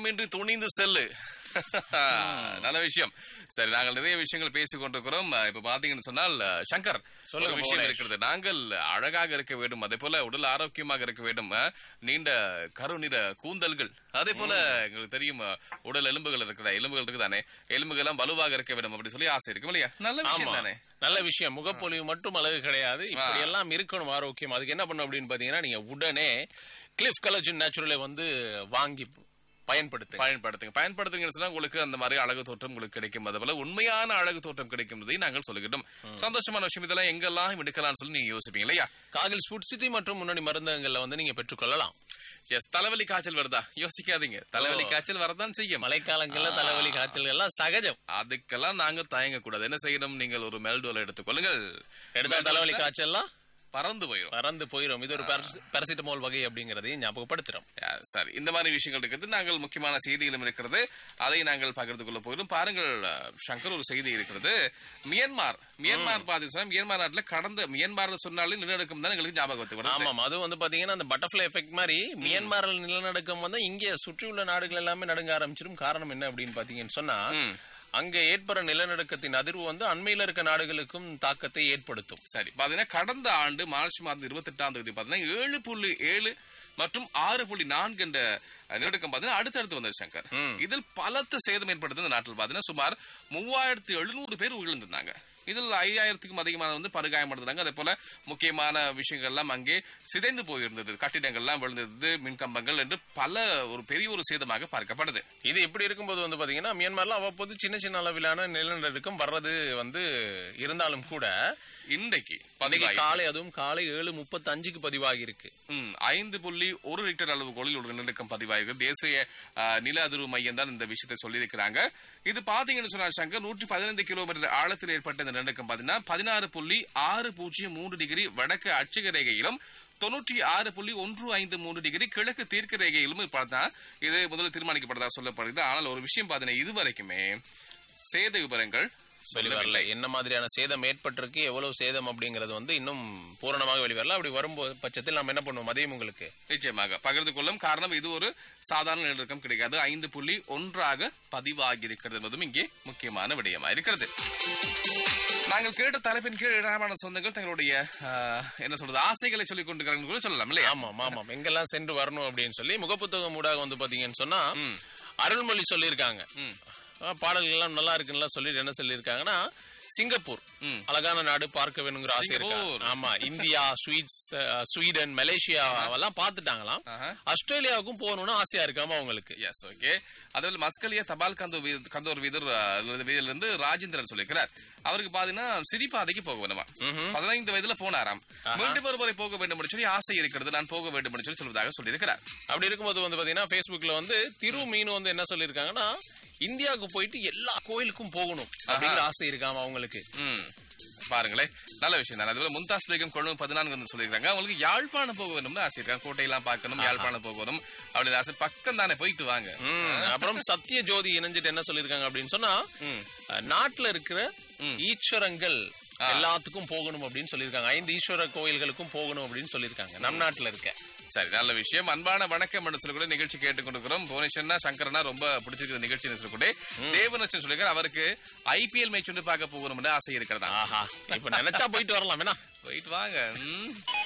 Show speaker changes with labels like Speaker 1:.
Speaker 1: பயமின்றி துணிந்து செல்லு நல்ல விஷயம் சரி நாங்கள் நிறைய விஷயங்கள் பேசிக் கொண்டிருக்கிறோம் அஹ், இப்ப பாத்தீங்கன்னு சொன்னால் அஹ், சங்கர்
Speaker 2: சொல்லுங்க,
Speaker 1: ஒரு விஷயம்
Speaker 2: புவனேஷ்.
Speaker 1: இருக்கிறது நாங்கள் அழகாக இருக்க வேண்டும் அதே போல உடல் ஆரோக்கியமாக இருக்க வேண்டும் அஹ், நீண்ட கருநிற கூந்தல்கள் அதே போல எங்களுக்கு தெரியும் அஹ், உடல் எலும்புகள் இருக்கிற எலும்புகள் இருக்குதானே எலும்புகள் எல்லாம் வலுவாக இருக்க வேண்டும் அப்படி சொல்லி ஆசை இருக்கும் இல்லையா நல்ல விஷயம்
Speaker 2: ஆமா
Speaker 1: தானே
Speaker 2: நல்ல விஷயம் முகப்பொலிவு மட்டும் அழகு கிடையாது இப்படி எல்லாம் இருக்கணும் ஆரோக்கியம் அதுக்கு என்ன பண்ணும் அப்படின்னு பாத்தீங்கன்னா நீங்க உடனே கிளிஃப் கலஜன் நேச்சுரலை வந்து வாங்கி பயன்படுத்து
Speaker 1: பயன்படுத்துங்க பயன்படுத்துங்கன்னு சொன்னா உங்களுக்கு அந்த மாதிரி அழகு தோற்றம் உங்களுக்கு கிடைக்கும் அது போல உண்மையான அழகு தோற்றம் கிடைக்கும் என்பதை நாங்கள் சொல்லுகிட்டோம் சந்தோஷமான விஷயம் இதெல்லாம் எங்கெல்லாம் எடுக்கலாம்னு சொல்லி நீங்க யோசிப்பீங்க இல்லையா
Speaker 2: காகில் ஸ்புட் சிட்டி மற்றும் முன்னணி மருந்தகங்கள்ல வந்து நீங்க பெற்றுக்கொள்ளலாம்
Speaker 1: எஸ் தலைவலி காய்ச்சல் வருதா யோசிக்காதீங்க தலைவலி காய்ச்சல் வரதான் செய்யும்
Speaker 2: மழைக்காலங்கள்ல தலைவலி காய்ச்சல் எல்லாம் சகஜம்
Speaker 1: அதுக்கெல்லாம் நாங்க தயங்க கூடாது என்ன செய்யணும் நீங்கள் ஒரு மெல்டோல எடுத்துக்கொள்ளுங்கள்
Speaker 2: எடுத்தா தலைவலி காய்ச்சல்லாம்
Speaker 1: பறந்து போயிடும்
Speaker 2: பறந்து போயிடும் இது ஒரு பாராசிட்டமால் வகை அப்படிங்கறதையும் ஞாபகப்படுத்துறோம்
Speaker 1: Yeah, சரி இந்த மாதிரி விஷயங்கள் இருக்கிறது நாங்கள் முக்கியமான செய்திகளும் இருக்கிறது அதை நாங்கள் பகிர்ந்து கொள்ள போகிறோம் பாருங்கள் அஹ், சங்கர் ஒரு செய்தி இருக்கிறது மியான்மார் மியான்மார் பாத்தீங்கன்னா மியான்மார் நாட்டுல கடந்த மியான்மார் சொன்னாலே நிலநடுக்கம் தான் எங்களுக்கு ஞாபகத்துக்கு வருது
Speaker 2: ஆமாம் அது வந்து பாத்தீங்கன்னா அந்த பட்டர்ஃபிளை எஃபெக்ட் மாதிரி மியான்மரில் நிலநடுக்கம் வந்து இங்கே சுற்றியுள்ள நாடுகள் எல்லாமே நடுங்க ஆரம்பிச்சிடும் காரணம் என்ன அப்படின்னு பாத்தீங்கன்னு சொன்னா அங்க ஏற்படுற நிலநடுக்கத்தின் அதிர்வு வந்து அண்மையில இருக்க நாடுகளுக்கும் தாக்கத்தை ஏற்படுத்தும்
Speaker 1: சரி பாத்தீங்கன்னா கடந்த ஆண்டு மார்ச் மாதம் இருபத்தி எட்டாம் தேதி பாத்தீங்கன்னா ஏழு புள்ளி ஏழு மற்றும் ஆறு புள்ளி நான்கு என்ற நிலநடுக்கம் பாத்தீங்கன்னா அடுத்தடுத்து வந்தது சங்கர் இதில் பலத்த சேதம் ஏற்படுத்த இந்த நாட்டில் பாத்தீங்கன்னா சுமார் மூவாயிரத்தி எழுநூறு பேர் உயிரிழந்திருந்தாங்க இதில் ஐயாயிரத்துக்கும் அதிகமான வந்து படுகாயமடைந்தாங்க அதே போல முக்கியமான விஷயங்கள் எல்லாம் அங்கே சிதைந்து போயிருந்தது கட்டிடங்கள்லாம் விழுந்தது மின்கம்பங்கள் என்று பல ஒரு பெரிய ஒரு சேதமாக பார்க்கப்படுது
Speaker 2: இது இப்படி இருக்கும்போது வந்து பாத்தீங்கன்னா மியான்மர்ல அவ்வப்போது சின்ன சின்ன அளவிலான நிலநடுக்கம் வர்றது வந்து இருந்தாலும் கூட
Speaker 1: இன்றைக்கு
Speaker 2: இன்னைக்கு
Speaker 1: பதிவாகி
Speaker 2: காலை அதுவும் காலை ஏழு முப்பத்தி அஞ்சுக்கு பதிவாகி இருக்கு
Speaker 1: ம், ஐந்து புள்ளி ஒரு லிட்டர் அளவுகோலில் ஒரு நிலநடுக்கம் பதிவாயிருக்கு தேசிய ஆ, நில அதிர்வு மையம் தான் இந்த விஷயத்தை சொல்லியிருக்கிறாங்க இது பாத்தீங்கன்னு சொன்னா சங்கர் நூற்றி பதினைந்து கிலோமீட்டர் ஆழத்தில் ஏற்பட்ட இந்த நிலநடுக்கம் பாத்தீங்கன்னா பதினாறு புள்ளி ஆறு பூஜ்ஜியம் மூன்று டிகிரி வடக்கு அட்சக ரேகையிலும் தொண்ணூற்றி ஆறு புள்ளி ஒன்று ஐந்து மூன்று டிகிரி கிழக்கு தீர்க்க ரேகையிலும் பார்த்தா இது முதல்ல தீர்மானிக்கப்பட்டதா சொல்லப்படுது ஆனால் ஒரு விஷயம் பாத்தீங்கன்னா இதுவரைக்குமே சேத விவரங்கள்
Speaker 2: வெளிவரல
Speaker 1: சொல்லவில்லை
Speaker 2: என்ன மாதிரியான சேதம் ஏற்பட்டிருக்கு எவ்வளவு சேதம் அப்படிங்கறது வந்து இன்னும் பூரணமாக வெளிவரல அப்படி வரும்போது பட்சத்தில் நம்ம என்ன பண்ணுவோம் அதையும் உங்களுக்கு
Speaker 1: நிச்சயமாக பகிர்ந்து கொள்ளும் காரணம் இது ஒரு சாதாரண நிலநடுக்கம் கிடைக்காது ஐந்து புள்ளி ஒன்றாக பதிவாகி இருக்கிறது என்பதும் இங்கே முக்கியமான விடயமா இருக்கிறது நாங்கள் கேட்ட தலைப்பின் கீழ் ஏராளமான சொந்தங்கள் தங்களுடைய ஆஹ், என்ன சொல்றது ஆசைகளை சொல்லிக் கொண்டிருக்கிறாங்க கூட சொல்லலாம் இல்லையா
Speaker 2: ஆமாம் ஆமாம் எங்கெல்லாம் சென்று வரணும் அப்படின்னு சொல்லி முகப்புத்தகம் ஊடாக வந்து பாத்தீங்கன்னு சொன்னா அருள்மொழி சொல்லியிருக்காங்க ஆ, பாடல்கள் எல்லாம் நல்லா இருக்குன்னு சொல்லிட்டு என்ன சொல்லியிருக்காங்கன்னா சிங்கப்பூர் அழகான நாடு பார்க்க வேணுங்கிற ஆசை இருக்கு
Speaker 1: சிங்கப்பூர்.
Speaker 2: ஆமா இந்தியா ஸ்வீட்ஸ் அஹ், ஸ்வீடன் மலேசியா எல்லாம் பார்த்துட்டாங்களாம்
Speaker 1: ஆஹா.
Speaker 2: ஆஸ்திரேலியாவுக்கும் போகணும்னு ஆசையா இருக்காம அவங்களுக்கு
Speaker 1: எஸ் ஓகே அதில் மஸ்கலிய தபால் கந்து வீ- கந்தோர் வீதர் வீதியிலிருந்து ராஜேந்திரன் சொல்லியிருக்கிறார் அவருக்கு பாத்தீங்கன்னா சிரிப்பாதைக்கு போக வேணுமா பதினைந்து வயதுல போனாராம் மீண்டும் ஒரு முறை போக வேண்டும் என்று சொல்லி ஆசை இருக்கிறது நான் போக வேண்டும் என்று சொல்லி சொல்வதாக சொல்லியிருக்கிறார்
Speaker 2: அப்படி இருக்கும்போது வந்து பாத்தீங்கன்னா Facebookல வந்து திரு மீனு வந்து என்ன சொல்லியிருக்காங்கன்னா இந்தியாவுக்கு போயிட்டு எல்லா கோயிலுக்கும் போகணும் அப்படிங்கிற ஆசை இருக்காம அவங்களுக்கு
Speaker 1: ம் பாருங்களேன் நல்ல விஷயம் தான் அதுபோல மும்தாஸ் பேகம் கொள்ளும் பதினான்கு சொல்லியிருக்காங்க அவங்களுக்கு யாழ்ப்பாணம் போக வேணும்னு ஆசை இருக்காங்க கோட்டையெல்லாம் பார்க்கணும் யாழ்ப்பாணம் போகணும் அப்படி ஆசை பக்கம் தானே போயிட்டு வாங்க
Speaker 2: ம், அப்புறம் சத்திய ஜோதி இணைஞ்சிட்டு என்ன சொல்லியிருக்காங்க அப்படின்னு சொன்னா அஹ், நாட்டுல இருக்கிற ஈஸ்வரங்கள் எல்லாத்துக்கும் போகணும் அப்படின்னு சொல்லியிருக்காங்க ஐந்து ஈஸ்வர கோயில்களுக்கும் போகணும் அப்படின்னு சொல்லியிருக்காங்க நம் நாட்டுல இருக்க
Speaker 1: சரி நல்ல விஷயம் அன்பான வணக்கம் என்று சொல்லக்கூட நிகழ்ச்சி கேட்டுக்கொண்டிருக்கிறோம் புவனேஸ்வரனா சங்கரனா ரொம்ப பிடிச்சிருக்கிற நிகழ்ச்சி சொல்லக்கூட தேவனச்சன் சொல்லியிருக்காரு அவருக்கு ஐபிஎல் மேட்ச் வந்து பார்க்க போகணும்னு ஆசை இருக்கிறதா
Speaker 2: ஆஹா இப்ப நினைச்சா போயிட்டு வரலாம் வேணா
Speaker 1: போயிட்டு வாங்க ம்.